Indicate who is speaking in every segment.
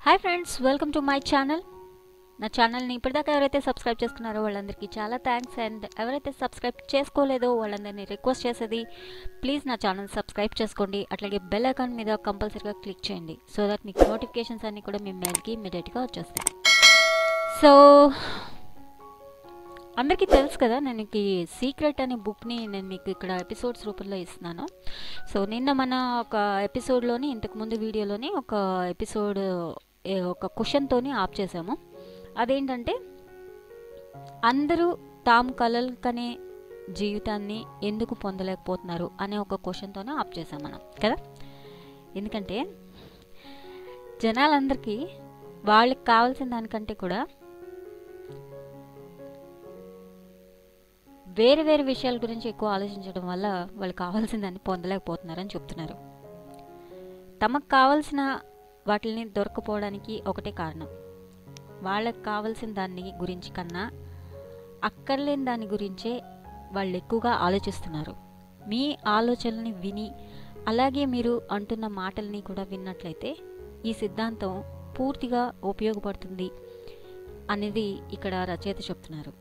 Speaker 1: hi friends welcome to my channel నా ఛానల్ని ఇప్పటిదాకా ఎవరైతే సబ్స్క్రైబ్ చేసుకున్నారో వాళ్ళందరికీ చాలా థ్యాంక్స్ అండ్ ఎవరైతే సబ్స్క్రైబ్ చేసుకోలేదో వాళ్ళందరినీ రిక్వెస్ట్ చేసేది ప్లీజ్ నా ఛానల్ సబ్స్క్రైబ్ చేసుకోండి అట్లాగే బెల్ ఐకాన్ మీద కంపల్సరీగా క్లిక్ చేయండి సో దట్ మీకు నోటిఫికేషన్స్ అన్నీ కూడా మీ మెయిల్కి ఇమీడియట్గా వచ్చేస్తాయి సో అందరికీ తెలుసు కదా నేను ఈ సీక్రెట్ అనే బుక్ని నేను మీకు ఇక్కడ ఎపిసోడ్స్ రూపంలో ఇస్తున్నాను సో నిన్న మన ఒక ఎపిసోడ్లోని ఇంతకుముందు వీడియోలోని ఒక ఎపిసోడ్ ఏ, ఒక క్వశ్చన్తోని ఆప్ చేసాము అదేంటంటే అందరూ తాము కలలు కనే జీవితాన్ని ఎందుకు పొందలేకపోతున్నారు అనే ఒక క్వశ్చన్తోనే ఆప్ చేసాం మనం కదా ఎందుకంటే జనాలందరికీ వాళ్ళకి కావాల్సిన దానికంటే కూడా వేరే వేరే విషయాల గురించి ఎక్కువ ఆలోచించడం వల్ల వాళ్ళు కావాల్సిన దాన్ని పొందలేకపోతున్నారని చెప్తున్నారు తమకు కావాల్సిన వాటిని దొరకపోవడానికి ఒకటే కారణం వాళ్ళకి కావాల్సిన దాన్ని గురించి కన్నా అక్కర్లేని దాని గురించే వాళ్ళు ఎక్కువగా ఆలోచిస్తున్నారు మీ ఆలోచనల్ని విని అలాగే మీరు అంటున్న మాటల్ని కూడా విన్నట్లయితే ఈ సిద్ధాంతం పూర్తిగా ఉపయోగపడుతుంది అనేది ఇక్కడ రచయిత చెప్తున్నారు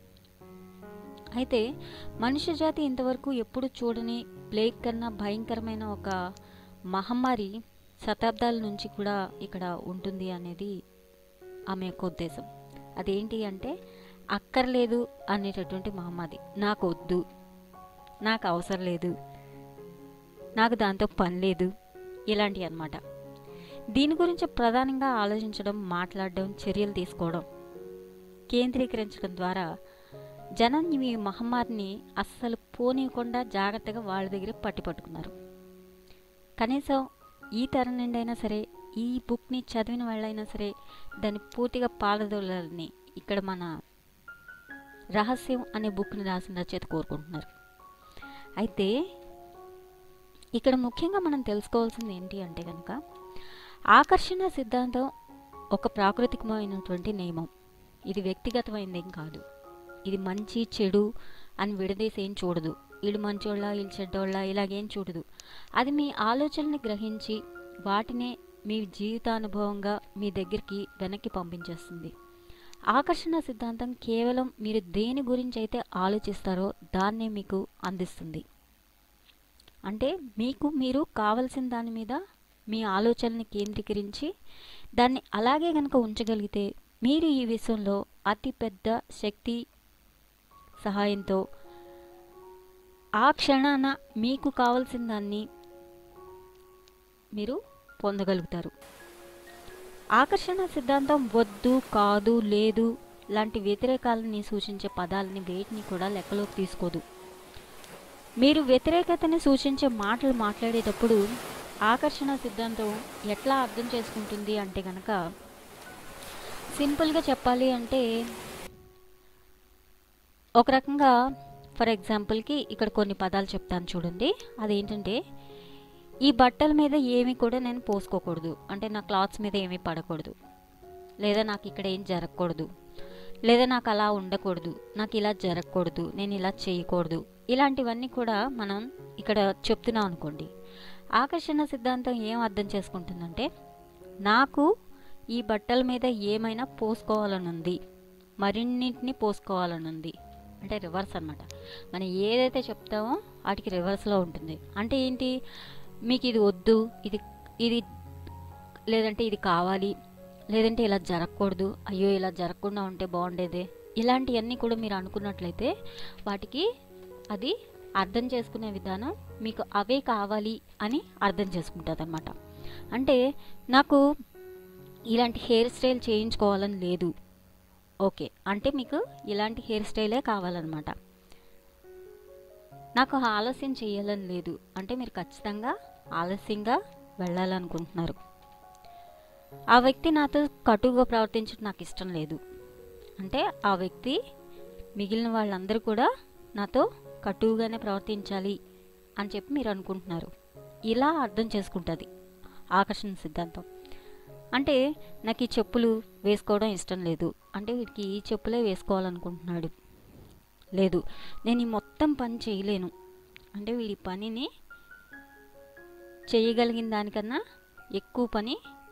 Speaker 1: అయితే మనుష్య జాతి ఇంతవరకు ఎప్పుడు చూడని ప్లేగ్ కన్నా భయంకరమైన ఒక మహమ్మారి శతాబ్దాల నుంచి కూడా ఇక్కడ ఉంటుంది అనేది ఆమె యొక్క ఉద్దేశం అదేంటి అంటే అక్కర్లేదు అనేటటువంటి మహమ్మారి నాకు వద్దు నాకు అవసరం లేదు నాకు దాంతో పని లేదు ఇలాంటివి అన్నమాట దీని గురించి ప్రధానంగా ఆలోచించడం మాట్లాడడం చర్యలు తీసుకోవడం కేంద్రీకరించడం ద్వారా జనం ఈ మహమ్మారిని అస్సలు పోనీయకుండా జాగ్రత్తగా వాళ్ళ దగ్గర పట్టి పట్టుకున్నారు కనీసం ఈ తరం నుండి అయినా సరే ఈ బుక్ని చదివిన వాళ్ళైనా సరే దాన్ని పూర్తిగా పాలదోలని ఇక్కడ మన రహస్యం అనే బుక్ని రాసిన రచయిత కోరుకుంటున్నారు అయితే ఇక్కడ ముఖ్యంగా మనం తెలుసుకోవాల్సింది ఏంటి అంటే కనుక ఆకర్షణ సిద్ధాంతం ఒక ప్రాకృతికమైనటువంటి నియమం ఇది వ్యక్తిగతమైనదేం కాదు ఇది మంచి చెడు అని విడదీసి ఏం చూడదు వీళ్ళు మంచోళ్ళ వీళ్ళు చెడ్డోళ్ళ ఇలాగేం చూడదు అది మీ ఆలోచనని గ్రహించి వాటినే మీ జీవితానుభవంగా మీ దగ్గరికి వెనక్కి పంపించేస్తుంది ఆకర్షణ సిద్ధాంతం కేవలం మీరు దేని గురించి అయితే ఆలోచిస్తారో దాన్నే మీకు అందిస్తుంది అంటే మీకు మీరు కావలసిన దాని మీద మీ ఆలోచనని కేంద్రీకరించి దాన్ని అలాగే కనుక ఉంచగలిగితే మీరు ఈ విషయంలో అతి పెద్ద శక్తి సహాయంతో ఆ క్షణాన మీకు కావలసిన దాన్ని మీరు పొందగలుగుతారు ఆకర్షణ సిద్ధాంతం వద్దు కాదు లేదు లాంటి వ్యతిరేకాలని సూచించే పదాలని వేటిని కూడా లెక్కలోకి తీసుకోదు మీరు వ్యతిరేకతని సూచించే మాటలు మాట్లాడేటప్పుడు ఆకర్షణ సిద్ధాంతం ఎట్లా అర్థం చేసుకుంటుంది అంటే కనుక సింపుల్గా చెప్పాలి అంటే ఒక రకంగా ఫర్ ఎగ్జాంపుల్కి ఇక్కడ కొన్ని పదాలు చెప్తాను చూడండి అదేంటంటే ఈ బట్టల మీద ఏమి కూడా నేను పోసుకోకూడదు అంటే నా క్లాత్స్ మీద ఏమీ పడకూడదు లేదా నాకు ఇక్కడ ఏం జరగకూడదు లేదా నాకు అలా ఉండకూడదు నాకు ఇలా జరగకూడదు నేను ఇలా చేయకూడదు ఇలాంటివన్నీ కూడా మనం ఇక్కడ చెప్తున్నాం అనుకోండి ఆకర్షణ సిద్ధాంతం ఏం అర్థం చేసుకుంటుందంటే నాకు ఈ బట్టల మీద ఏమైనా పోసుకోవాలనుంది మరిన్నింటిని పోసుకోవాలనుంది అంటే రివర్స్ అనమాట మనం ఏదైతే చెప్తామో వాటికి రివర్స్లో ఉంటుంది అంటే ఏంటి మీకు ఇది వద్దు ఇది ఇది లేదంటే ఇది కావాలి లేదంటే ఇలా జరగకూడదు అయ్యో ఇలా జరగకుండా ఉంటే బాగుండేదే ఇలాంటివన్నీ కూడా మీరు అనుకున్నట్లయితే వాటికి అది అర్థం చేసుకునే విధానం మీకు అవే కావాలి అని అర్థం చేసుకుంటుంది అనమాట అంటే నాకు ఇలాంటి హెయిర్ స్టైల్ చేయించుకోవాలని లేదు ఓకే అంటే మీకు ఇలాంటి హెయిర్ స్టైలే కావాలన్నమాట నాకు ఆలస్యం చేయాలని లేదు అంటే మీరు ఖచ్చితంగా ఆలస్యంగా వెళ్ళాలనుకుంటున్నారు ఆ వ్యక్తి నాతో కటువుగా ప్రవర్తించడం నాకు ఇష్టం లేదు అంటే ఆ వ్యక్తి మిగిలిన వాళ్ళందరూ కూడా నాతో కటువుగానే ప్రవర్తించాలి అని చెప్పి మీరు అనుకుంటున్నారు ఇలా అర్థం చేసుకుంటుంది ఆకర్షణ సిద్ధాంతం అంటే నాకు ఈ చెప్పులు వేసుకోవడం ఇష్టం లేదు అంటే వీడికి ఈ చెప్పులే వేసుకోవాలనుకుంటున్నాడు లేదు నేను ఈ మొత్తం పని చేయలేను అంటే వీడి పనిని చేయగలిగిన దానికన్నా ఎక్కువ పని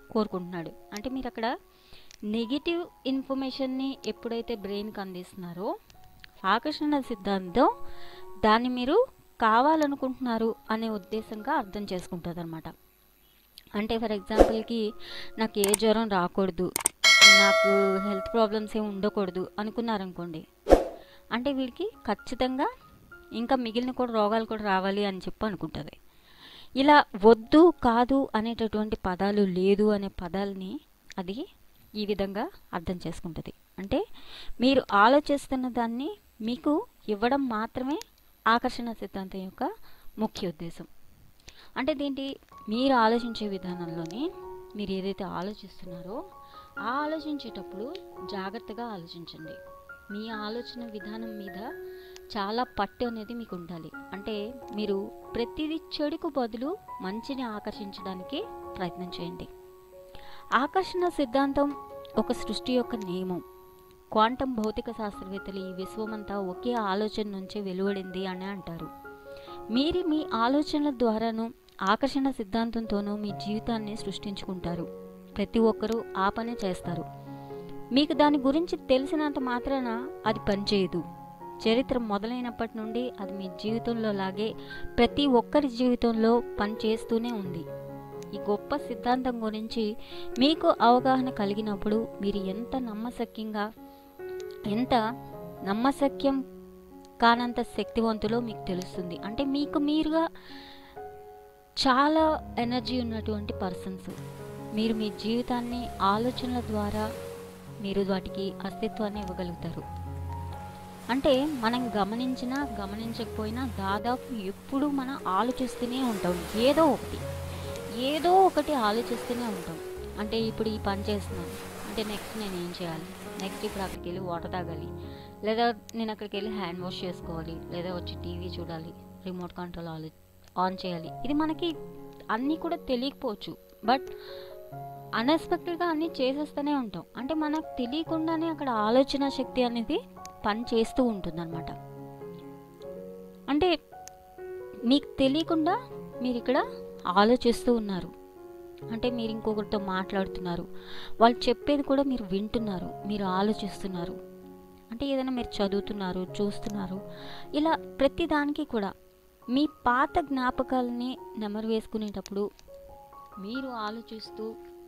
Speaker 1: కోరుకుంటున్నాడు అంటే మీరు అక్కడ నెగిటివ్ ఇన్ఫర్మేషన్ని ఎప్పుడైతే బ్రెయిన్కి అందిస్తున్నారో ఆకర్షణ సిద్ధాంతం దాన్ని మీరు కావాలనుకుంటున్నారు అనే ఉద్దేశంగా అర్థం చేసుకుంటుంది అనమాట అంటే ఫర్ ఎగ్జాంపుల్కి నాకు ఏ జ్వరం రాకూడదు నాకు హెల్త్ ప్రాబ్లమ్స్ ఏమి ఉండకూడదు అనుకున్నారనుకోండి అంటే వీడికి ఖచ్చితంగా ఇంకా మిగిలిన కూడా రోగాలు కూడా రావాలి అని చెప్పి అనుకుంటుంది ఇలా వద్దు కాదు అనేటటువంటి పదాలు లేదు అనే పదాలని అది ఈ విధంగా అర్థం చేసుకుంటుంది అంటే మీరు ఆలోచిస్తున్న దాన్ని మీకు ఇవ్వడం మాత్రమే ఆకర్షణ సిద్ధాంతం యొక్క ముఖ్య ఉద్దేశం అంటే దీంటి మీరు ఆలోచించే విధానంలోనే మీరు ఏదైతే ఆలోచిస్తున్నారో ఆ ఆలోచించేటప్పుడు జాగ్రత్తగా ఆలోచించండి మీ ఆలోచన విధానం మీద చాలా పట్టు అనేది మీకు ఉండాలి అంటే మీరు ప్రతిదీ చెడుకు బదులు మంచిని ఆకర్షించడానికి ప్రయత్నం చేయండి ఆకర్షణ సిద్ధాంతం ఒక సృష్టి యొక్క నియమం క్వాంటం భౌతిక శాస్త్రవేత్తలు ఈ విశ్వమంతా ఒకే ఆలోచన నుంచే వెలువడింది అని అంటారు మీరు మీ ఆలోచనల ద్వారాను ఆకర్షణ సిద్ధాంతంతోనూ మీ జీవితాన్ని సృష్టించుకుంటారు ప్రతి ఒక్కరూ ఆ పనే చేస్తారు మీకు దాని గురించి తెలిసినంత మాత్రాన అది పనిచేయదు చరిత్ర మొదలైనప్పటి నుండి అది మీ జీవితంలో లాగే ప్రతి ఒక్కరి జీవితంలో పనిచేస్తూనే ఉంది ఈ గొప్ప సిద్ధాంతం గురించి మీకు అవగాహన కలిగినప్పుడు మీరు ఎంత నమ్మశక్యంగా ఎంత నమ్మశక్యం కానంత శక్తివంతులో మీకు తెలుస్తుంది అంటే మీకు మీరుగా చాలా ఎనర్జీ ఉన్నటువంటి పర్సన్స్ మీరు మీ జీవితాన్ని ఆలోచనల ద్వారా మీరు వాటికి అస్తిత్వాన్ని ఇవ్వగలుగుతారు అంటే మనం గమనించినా గమనించకపోయినా దాదాపు ఎప్పుడు మనం ఆలోచిస్తూనే ఉంటాం ఏదో ఒకటి ఏదో ఒకటి ఆలోచిస్తూనే ఉంటాం అంటే ఇప్పుడు ఈ పని చేస్తున్నాను అంటే నెక్స్ట్ నేను ఏం చేయాలి నెక్స్ట్ ఇప్పుడు అక్కడికి వెళ్ళి వాటర్ తాగాలి లేదా నేను అక్కడికి వెళ్ళి హ్యాండ్ వాష్ చేసుకోవాలి లేదా వచ్చి టీవీ చూడాలి రిమోట్ కంట్రోల్ ఆలో ఆన్ చేయాలి ఇది మనకి అన్నీ కూడా తెలియకపోవచ్చు బట్ అన్ఎక్స్పెక్టెడ్గా అన్నీ చేసేస్తూనే ఉంటాం అంటే మనకు తెలియకుండానే అక్కడ ఆలోచన శక్తి అనేది పని చేస్తూ ఉంటుందన్నమాట అంటే మీకు తెలియకుండా మీరు ఇక్కడ ఆలోచిస్తూ ఉన్నారు అంటే మీరు ఇంకొకరితో మాట్లాడుతున్నారు వాళ్ళు చెప్పేది కూడా మీరు వింటున్నారు మీరు ఆలోచిస్తున్నారు అంటే ఏదైనా మీరు చదువుతున్నారు చూస్తున్నారు ఇలా ప్రతి దానికి కూడా మీ పాత జ్ఞాపకాలని నెమరు వేసుకునేటప్పుడు మీరు ఆలోచిస్తూ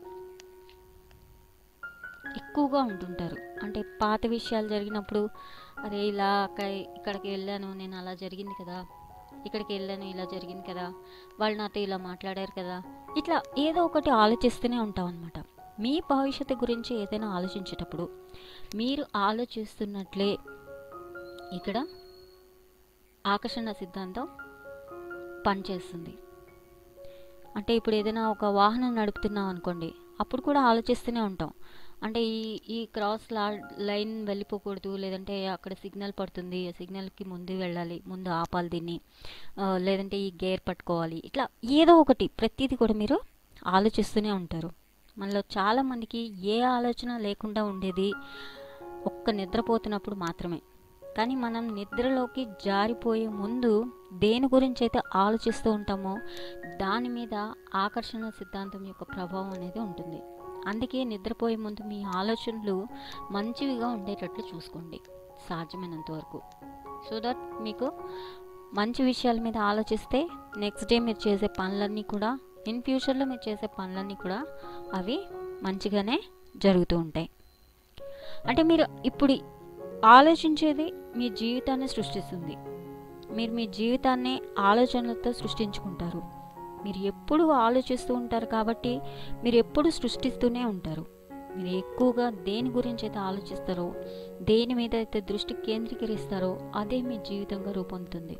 Speaker 1: ఎక్కువగా ఉంటుంటారు అంటే పాత విషయాలు జరిగినప్పుడు అరే ఇలా అక్క- ఇక్కడికి వెళ్ళాను నేను అలా జరిగింది కదా ఇక్కడికి వెళ్ళాను ఇలా జరిగింది కదా వాళ్ళు నాతో ఇలా మాట్లాడారు కదా ఇట్లా ఏదో ఒకటి ఆలోచిస్తూనే ఉంటాం అనమాట మీ భవిష్యత్తు గురించి ఏదైనా ఆలోచించేటప్పుడు మీరు ఆలోచిస్తున్నట్లే ఇక్కడ ఆకర్షణ సిద్ధాంతం పనిచేస్తుంది అంటే ఇప్పుడు ఏదైనా ఒక వాహనం నడుపుతున్నాం అనుకోండి అప్పుడు కూడా ఆలోచిస్తూనే ఉంటాం అంటే ఈ ఈ క్రాస్ లా లైన్ వెళ్ళిపోకూడదు లేదంటే అక్కడ సిగ్నల్ పడుతుంది ఆ సిగ్నల్కి ముందు వెళ్ళాలి ముందు ఆపాలి దీన్ని ఆ, లేదంటే ఈ గేర్ పట్టుకోవాలి ఇట్లా ఏదో ఒకటి ప్రతిదీ కూడా మీరు ఆలోచిస్తూనే ఉంటారు మనలో చాలామందికి ఏ ఆలోచన లేకుండా ఉండేది ఒక్క నిద్రపోతున్నప్పుడు మాత్రమే కానీ మనం నిద్రలోకి జారిపోయే ముందు దేని గురించి అయితే ఆలోచిస్తూ ఉంటామో దాని మీద ఆకర్షణ సిద్ధాంతం యొక్క ప్రభావం అనేది ఉంటుంది అందుకే నిద్రపోయే ముందు మీ ఆలోచనలు మంచివిగా ఉండేటట్లు చూసుకోండి సాధ్యమైనంత వరకు సో దట్ మీకు మంచి విషయాల మీద ఆలోచిస్తే నెక్స్ట్ డే మీరు చేసే పనులన్నీ కూడా ఇన్ ఫ్యూచర్లో మీరు చేసే పనులన్నీ కూడా అవి మంచిగానే జరుగుతూ ఉంటాయి అంటే మీరు ఇప్పుడు ఆలోచించేది మీ జీవితాన్ని సృష్టిస్తుంది మీరు మీ జీవితాన్ని ఆలోచనలతో సృష్టించుకుంటారు మీరు ఎప్పుడు ఆలోచిస్తూ ఉంటారు కాబట్టి మీరు ఎప్పుడు సృష్టిస్తూనే ఉంటారు మీరు ఎక్కువగా దేని గురించి అయితే ఆలోచిస్తారో దేని మీద అయితే దృష్టి కేంద్రీకరిస్తారో అదే మీ జీవితంగా రూపొందుతుంది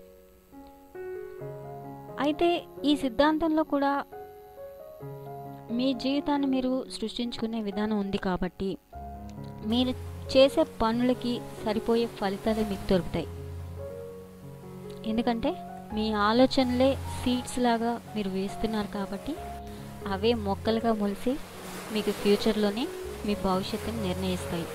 Speaker 1: అయితే ఈ సిద్ధాంతంలో కూడా మీ జీవితాన్ని మీరు సృష్టించుకునే విధానం ఉంది కాబట్టి మీరు చేసే పనులకి సరిపోయే ఫలితాలు మీకు దొరుకుతాయి ఎందుకంటే మీ ఆలోచనలే సీడ్స్ లాగా మీరు వేస్తున్నారు కాబట్టి అవే మొక్కలుగా మొలిసి మీకు ఫ్యూచర్లోనే మీ భవిష్యత్తుని నిర్ణయిస్తాయి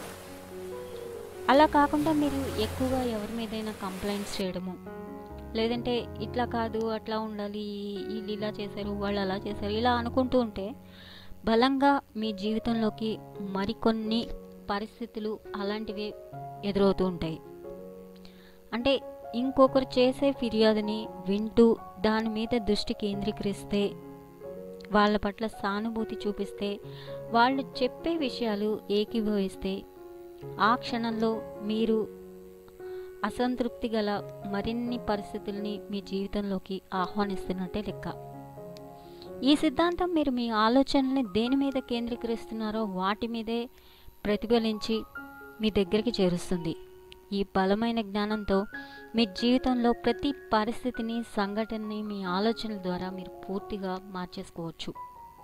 Speaker 1: అలా కాకుండా మీరు ఎక్కువగా ఎవరి మీదైనా కంప్లైంట్స్ చేయడము లేదంటే ఇట్లా కాదు అట్లా ఉండాలి వీళ్ళు ఇలా చేశారు వాళ్ళు అలా చేశారు ఇలా అనుకుంటూ ఉంటే బలంగా మీ జీవితంలోకి మరికొన్ని పరిస్థితులు అలాంటివి ఎదురవుతూ ఉంటాయి అంటే ఇంకొకరు చేసే ఫిర్యాదుని వింటూ దాని మీద దృష్టి కేంద్రీకరిస్తే వాళ్ళ పట్ల సానుభూతి చూపిస్తే వాళ్ళు చెప్పే విషయాలు ఏకీభవిస్తే ఆ క్షణంలో మీరు అసంతృప్తి గల మరిన్ని పరిస్థితుల్ని మీ జీవితంలోకి ఆహ్వానిస్తున్నట్టే లెక్క ఈ సిద్ధాంతం మీరు మీ ఆలోచనల్ని దేని మీద కేంద్రీకరిస్తున్నారో వాటి మీదే ప్రతిఫలించి మీ దగ్గరికి చేరుస్తుంది ఈ బలమైన జ్ఞానంతో మీ జీవితంలో ప్రతి పరిస్థితిని సంఘటనని మీ ఆలోచనల ద్వారా మీరు పూర్తిగా మార్చేసుకోవచ్చు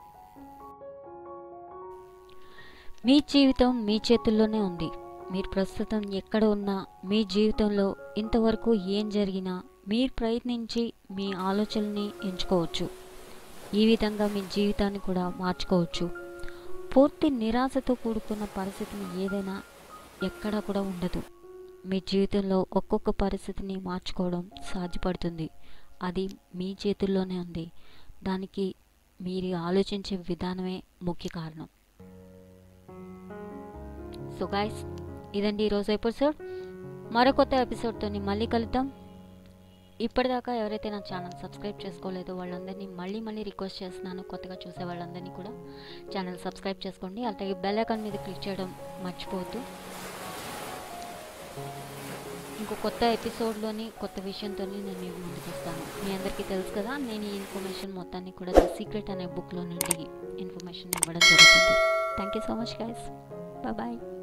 Speaker 1: మీ జీవితం మీ చేతుల్లోనే ఉంది మీరు ప్రస్తుతం ఎక్కడ ఉన్నా మీ జీవితంలో ఇంతవరకు ఏం జరిగినా మీరు ప్రయత్నించి మీ ఆలోచనల్ని ఎంచుకోవచ్చు ఈ విధంగా మీ జీవితాన్ని కూడా మార్చుకోవచ్చు పూర్తి నిరాశతో కూడుకున్న పరిస్థితిని ఏదైనా ఎక్కడా కూడా ఉండదు మీ జీవితంలో ఒక్కొక్క పరిస్థితిని మార్చుకోవడం సాధ్యపడుతుంది అది మీ చేతుల్లోనే ఉంది దానికి మీరు ఆలోచించే విధానమే ముఖ్య కారణం సో గాయస్ ఇదండి ఈరోజు ఎపిసోడ్ మరో కొత్త ఎపిసోడ్తో మళ్ళీ కలుద్దాం ఇప్పటిదాకా ఎవరైతే నా ఛానల్ సబ్స్క్రైబ్ చేసుకోలేదో వాళ్ళందరినీ మళ్ళీ మళ్ళీ రిక్వెస్ట్ చేస్తున్నాను కొత్తగా చూసే వాళ్ళందరినీ కూడా ఛానల్ సబ్స్క్రైబ్ చేసుకోండి అలాగే బెల్ ఐకాన్ మీద క్లిక్ చేయడం మర్చిపోవద్దు ఇంకో కొత్త ఎపిసోడ్లోని కొత్త విషయంతో నేను మీ ముందుకు వస్తాను మీ అందరికీ తెలుసు కదా నేను ఈ ఇన్ఫర్మేషన్ మొత్తాన్ని కూడా ద సీక్రెట్ అనే బుక్లో నుండి ఇన్ఫర్మేషన్ ఇవ్వడం జరుగుతుంది thank you so much guys bye